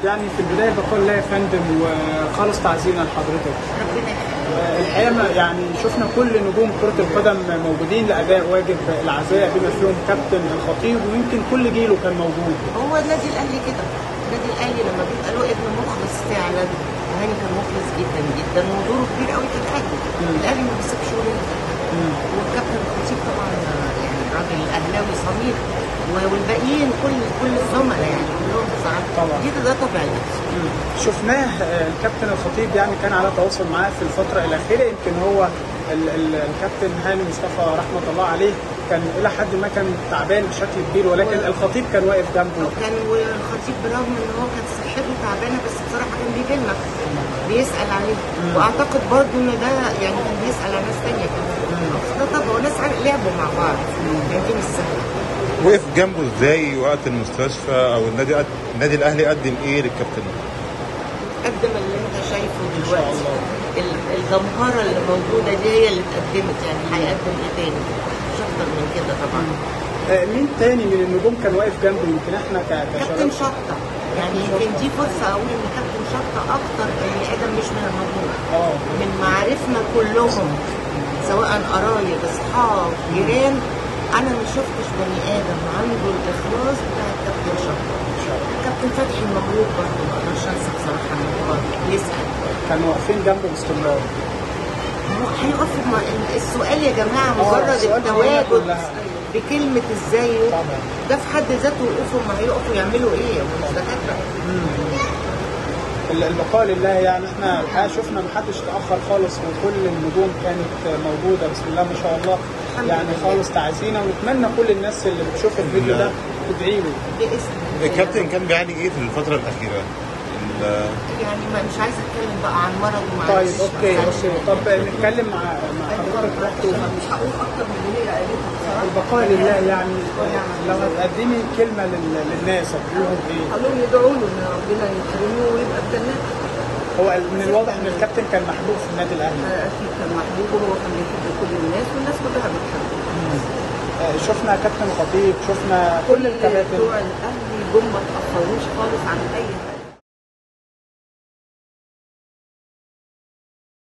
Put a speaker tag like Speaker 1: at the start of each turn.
Speaker 1: يعني في البدايه بقول الله يا فندم وخالص تعزينا لحضرتك
Speaker 2: ربنا يخليك
Speaker 1: الحقيقه ما- يعني شفنا كل نجوم كره القدم موجودين لاداء واجب العزاء بما فيهم كابتن الخطيب ويمكن كل جيله كان موجود
Speaker 2: هو النادي الاهلي كده النادي الاهلي لما بيبقى له ابن مخلص فعلا وهاني كان مخلص جدا جدا ودوره كبير قوي في الاهلي الاهلي ما بيسيبش ولاده والكابتن الخطيب طبعا يعني راجل اهلاوي صميم و- والباقيين كل كل الزملاء يعني كلهم ساعات
Speaker 1: طبعا.
Speaker 2: دي ده طبيعي
Speaker 1: شفناه آه، الكابتن الخطيب يعني كان على تواصل معاه في الفتره الاخيره يمكن هو ال- ال- الكابتن هاني مصطفى رحمه الله عليه كان الى حد ما كان تعبان بشكل كبير ولكن
Speaker 2: و-
Speaker 1: الخطيب كان واقف جنبه
Speaker 2: وكان والخطيب برغم ان هو كانت صحته تعبانه بس بصراحه كان بيجي لنا بيسال عليه واعتقد برضه ان ده يعني كان بيسال على ناس ثانيه كمان ده طبعا وناس عارف- لعبوا مع بعض يعني دي مش سهله
Speaker 3: وقف جنبه ازاي وقت المستشفى او النادي قد... النادي الاهلي قدم ايه للكابتن؟
Speaker 2: قدم اللي انت شايفه
Speaker 1: شاء
Speaker 2: دلوقتي
Speaker 1: الله.
Speaker 2: ال- الجمهره اللي موجوده دي هي اللي اتقدمت يعني هيقدم ايه تاني مش اكتر من كده طبعا
Speaker 1: آه، مين تاني من النجوم كان واقف جنبه يمكن احنا ك-
Speaker 2: كابتن
Speaker 1: كشباب
Speaker 2: شطه يعني يمكن دي فرصه اقول ان كابتن شطه اكتر بني ادم مش من المجموعه
Speaker 1: اه
Speaker 2: من معارفنا كلهم سواء قرايب اصحاب جيران انا ما شفتش بني ادم عنده الاخلاص بتاع الكابتن شطه كابتن فتحي مبروك برضه ما اقدرش انسى بصراحه ان هو يسال
Speaker 1: كانوا واقفين جنبه باستمرار
Speaker 2: هو هيقفوا مع السؤال يا جماعه
Speaker 1: آه،
Speaker 2: مجرد
Speaker 1: السؤال بيقولنا
Speaker 2: التواجد
Speaker 1: كلها.
Speaker 2: بكلمه ازاي
Speaker 1: طبعا.
Speaker 2: ده في حد ذاته وقوفهم ما هيقفوا يعملوا ايه هم مش دكاتره
Speaker 1: ال- البقاء لله يعني احنا الحقيقه شفنا محدش تاخر خالص وكل النجوم كانت موجوده بسم الله ما شاء الله
Speaker 2: الحمد
Speaker 1: يعني
Speaker 2: لله.
Speaker 1: خالص تعزينا ونتمنى كل الناس اللي بتشوف الفيديو ده تدعي له
Speaker 2: باسم
Speaker 3: الكابتن كان بيعاني ايه في الفتره الاخيره؟ ال-
Speaker 2: يعني ما مش عايزه اتكلم بقى عن مرض ومعلش
Speaker 1: طيب اوكي
Speaker 2: معلش.
Speaker 1: اوكي طب نتكلم مع مع حضرتك رحت
Speaker 2: مش هقول اكتر من اللي هي قالته بصراحه
Speaker 1: البقاء لله يعني لو هتقدمي كلمه لل- للناس هتقولهم ايه؟
Speaker 4: قالوا لهم يدعوا له ان ربنا يكرمه ويبقى في جنات
Speaker 1: هو من الواضح ان الكابتن كان محبوب في النادي الاهلي
Speaker 4: اكيد كان محبوب وهو كان بيحب كل الناس والناس كلها بتحبه
Speaker 1: آه، شفنا كابتن خطيب شفنا كل الكباتن
Speaker 4: بتوع الاهلي جم ما تاخروش خالص عن اي حاجه